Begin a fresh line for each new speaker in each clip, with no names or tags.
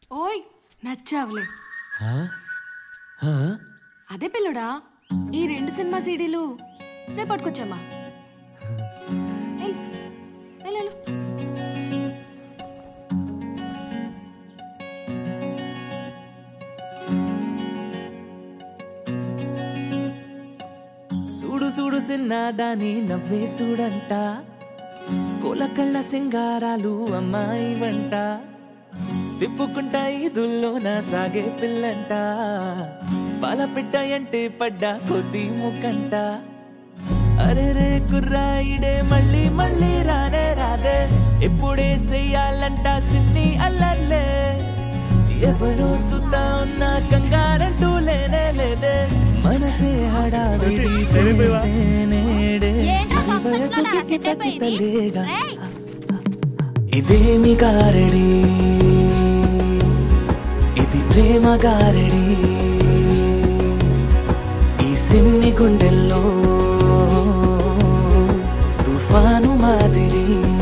ఓయ్ నచ్చావులే
ఆ? ఆ?
అదే పిల్లుడా ఈ రెండు సినిమా సీడీలు రేపు పట్టుకొచ్చామా ఎల్, ఎల్, ఎల్.
చూడు చూడు సిన్నదాని నవ్వే చూడంట పూల కళ్ళ సింగారాలు అమ్మాయి వంట తిప్పుకుంటా ఈదుల్లో నా సాగే పిల్లంట పాల పిట్ట అంటే పడ్డా కొద్ది ముక్కంట అరే రే కుర్రాయిడే మళ్ళీ మళ్ళీ రానే రాదే ఇప్పుడే చెయ్యాలంట సిన్ని అల్లర్లే ఎవరో సుతా ఉన్నా కంగారంటూ లేనే లేదే మనసే హడావిడి చేసేనేడే వయసుకి కిత కితలేగా ఇదేమి గారడి ఇది ప్రేమ గారడి ఈ సిన్ని గుండెల్లో తుఫాను మాదిరి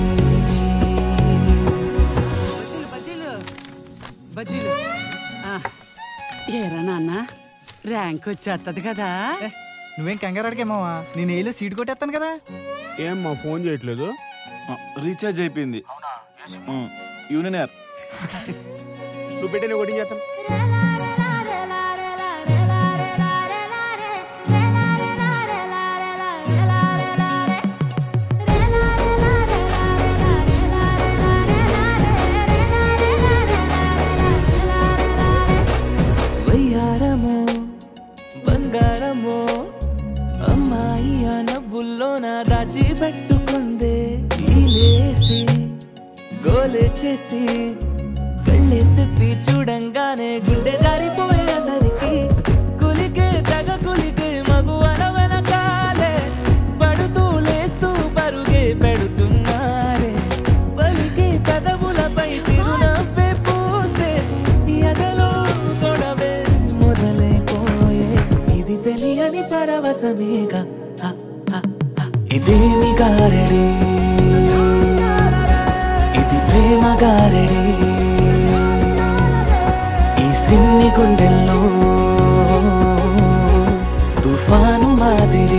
బజ్జీలు బజ్జీలు ఆ, ఏరా నాన్న ర్యాంక్ వచ్చేస్తుంది కదా
ఏ, నువ్వేం కంగారు అడిగేమావా నేను ఏలో సీట్ కొట్టేస్తాను కదా
ఏం మా ఫోన్ చేయట్లేదు ఆ, రీఛార్జ్ అయిపోయింది ఆ, యూనియన్ యాప్ నువ్వు పెట్టిన ఒకటి చేస్తాను
వయ్యారమో బంగారమో అమ్మాయి ఆ నవ్వుల్లో నా దాచి పెట్టుకుందే లేసి గోలే చేసి కళ్ళే తిప్పి చూడంగానే గుండె జారిపోయే అందరికి కులికే తగ కులికే మగు వెనకాలే పడుతూ లేస్తూ పరుగే పెడుతున్నారే పలికే పెదవులపై చిరునవ్వే పూసే ఎదలో గొడవే మొదలైపోయే ఇది తెలియని పరవశమేగా హ, హ, హ. ఇదేమి గారడి ఇది ప్రేమ గారడి ఈ సిన్ని గుండెల్లో తుఫాను మాదిరి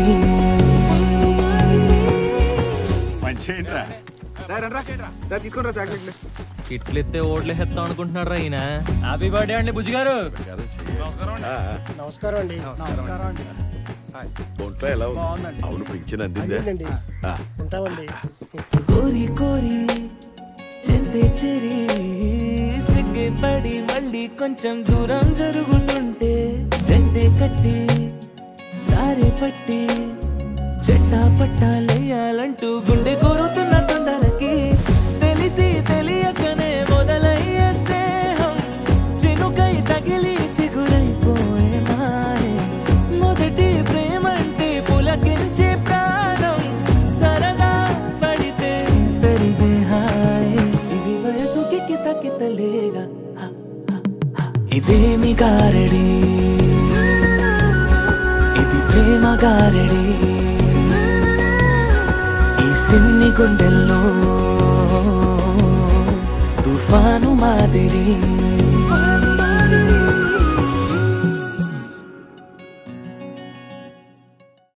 మంచి ఏంట్రా
తీసుకుంటా చాక్లెట్లు
ఇట్లెత్తే ఓట్లేసేస్తాం అనుకుంటున్నాడు రా ఈయన హ్యాపీ బర్త్డే అండి బుజ్జి గారు
నమస్కారం అండి నమస్కారం అండి
ఒంట్లో ఎలా ఉంది అవును పింఛన్ అందిందే
అందిందండి
ఆ,
ఉంటామండి
కోరి కోరి చెంతే చెరి సిగ్గే పడి మళ్ళీ కొంచెం దూరం జరుగుతుంటే జంటే కట్టి దారి పట్టి చెట్టా పట్టాలయ్యాలంటూ గుండె కోరుతున్న తొందరకి తెలిసి తెలియకనే మొదలయ్యే స్నేహం చినుకై తగిలి చిగురైపోయే మాయే మొదటి ప్రేమంటే పులకించే ప్రాణం సరదా పడితే పెరిగే హాయ్ ఇది వయసుకి కిత కితలేగా హ, హ, హ. ఇదేమి గారడి ఇది ప్రేమ గారడి ఈ సిన్ని గుండెల్లో తుఫాను మాదిరి